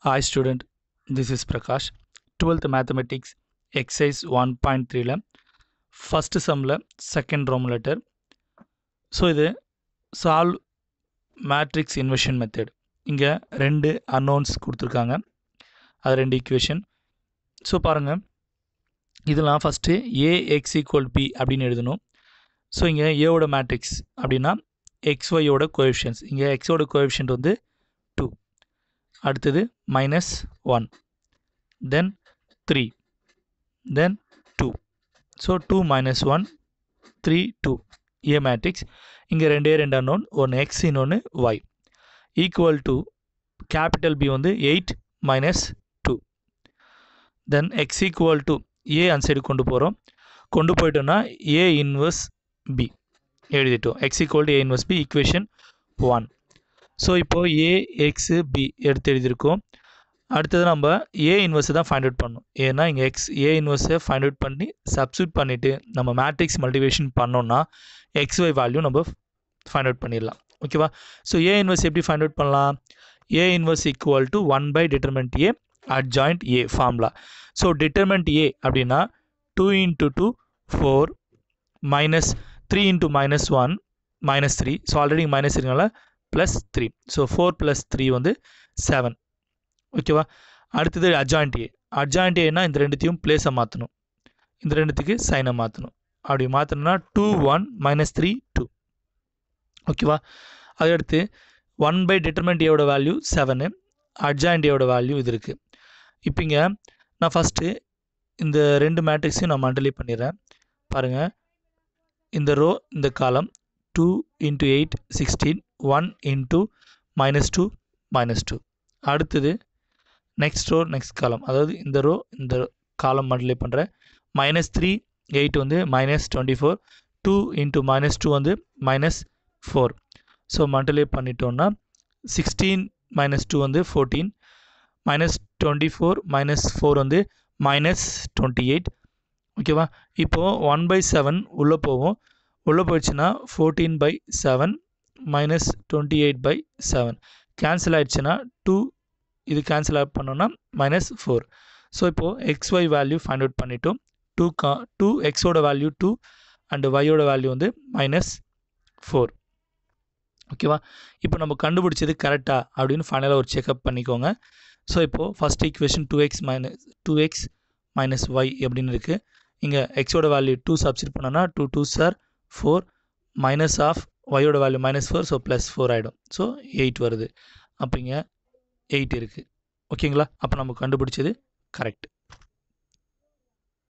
Hi student, this is Prakash. 12th mathematics exercise 1.3ல first சம்மில் second ரோம் letter so இது சால்வ் மேட்ரிக்ஸ் இன்வெஷன் மெத்தட் இங்கே ரெண்டு அன்னோன்ஸ் கொடுத்துருக்காங்க அது ரெண்டு ஈக்குவேஷன் ஸோ பாருங்கள் இதெல்லாம் first A X equal B அப்படின்னு எழுதணும் ஸோ இங்கே ஏவோட மேட்ரிக்ஸ் அப்படின்னா எக்ஸ்ஒயோட கோஎஃபிஷியன்ஸ் இங்கே எக்ஸோட கோஎஃபிஷியன்ட் வந்து டூ அடுத்தது minus one then three then two so two minus one three two A matrix இங்கே ரெண்டே ரெண்டு அன்னோன் ஒன்று எக்ஸ் இன்னொன்று Y equal to capital B வந்து eight minus two then X equal to A அந்த side கொண்டு போகிறோம் கொண்டு போயிட்டோம்னா ஏ இன்வர்ஸ் பி எழுதிட்டோம் X equal to A inverse B equation one so இப்போது ஏ எக்ஸு பி எடுத்து எழுதியிருக்கோம் அடுத்தது நம்ம ஏ இன்வெர்ஸை தான் ஃபைண்ட் அவுட் பண்ணணும் ஏன்னா இங்கே எக்ஸ் ஏ இன்வெர்ஸை ஃபைண்ட் அவுட் பண்ணி சப்ஸ்டியூட் பண்ணிவிட்டு நம்ம மேட்ரிக்ஸ் மல்டிவேஷன் பண்ணோம்னா எக்ஸ் ஒய் வேல்யூ நம்ம ஃபைண்ட் அவுட் பண்ணிடலாம் ஓகேவா ஸோ ஏ இன்வெர்ஸ் எப்படி ஃபைண்ட் அவுட் பண்ணலாம் A inverse equal to one by determinant A adjoint A formula so determinant A அப்படின்னா two into two four minus three into minus one minus three so already minus இருக்கனால plus three so four plus three வந்து seven ஓகேவா அடுத்தது adjoint ஏ adjoint ஏன்னா இந்த ரெண்டுத்தையும் பிளேஸை மாற்றணும் இந்த ரெண்டுத்துக்கு சைனை மாற்றணும் அப்படி மாற்றணும்னா two one minus three two ஓகேவா அதுக்கடுத்து ஒன் பை டிட்டர்மெண்ட் ஏவோட வேல்யூ செவனு அட்ஜாயிண்ட் ஏவோட வேல்யூ இது இருக்குது இப்போ இங்கே நான் ஃபஸ்ட்டு இந்த ரெண்டு மேட்ரிக்ஸையும் நான் மண்டலி பண்ணிடுறேன் பாருங்கள் இந்த ரோ இந்த column two into eight sixteen one into minus two minus two அடுத்தது நெக்ஸ்ட் ரோ நெக்ஸ்ட் காலம் அதாவது இந்த ரோ இந்த காலம் மல்டிப்ளை பண்ணுறேன் மைனஸ் த்ரீ எயிட் வந்து minus twenty four two into minus two வந்து மைனஸ் ஃபோர் ஸோ மல்டிப்ளை பண்ணிட்டோன்னா sixteen minus two வந்து fourteen minus twenty four minus four வந்து மைனஸ் டுவெண்ட்டி எயிட் ஓகேவா இப்போது ஒன் பை செவன் உள்ளே போவோம் உள்ளே போயிடுச்சுன்னா fourteen by seven minus twenty eight by seven cancel ஆயிடுச்சுன்னா டூ இது கேன்சல் அவுட் பண்ணோன்னா மைனஸ் ஃபோர் ஸோ இப்போது X Y value find out பண்ணிட்டோம் டூ கா டூ எக்ஸோட வேல்யூ டூ அண்டு ஒய்யோட வேல்யூ வந்து மைனஸ் ஃபோர் ஓகேவா இப்போ நம்ம கண்டுபிடிச்சது கரெக்டா அப்படின்னு ஃபைனலாக ஒரு செக்அப் பண்ணிக்கோங்க ஸோ இப்போது first equation two X minus two X minus Y அப்படின்னு இருக்குது இங்கே எக்ஸோட வேல்யூ டூ சப்ஸ்டிட் பண்ணோன்னா டூ டூ சார் ஃபோர் மைனஸ் ஆஃப் ஒய்யோட value minus four so plus four ஆகிடும் ஸோ எயிட் வருது அப்போ இங்கே எயிட் இருக்குது ஓகேங்களா அப்போ நம்ம கண்டுபிடிச்சது கரெக்ட்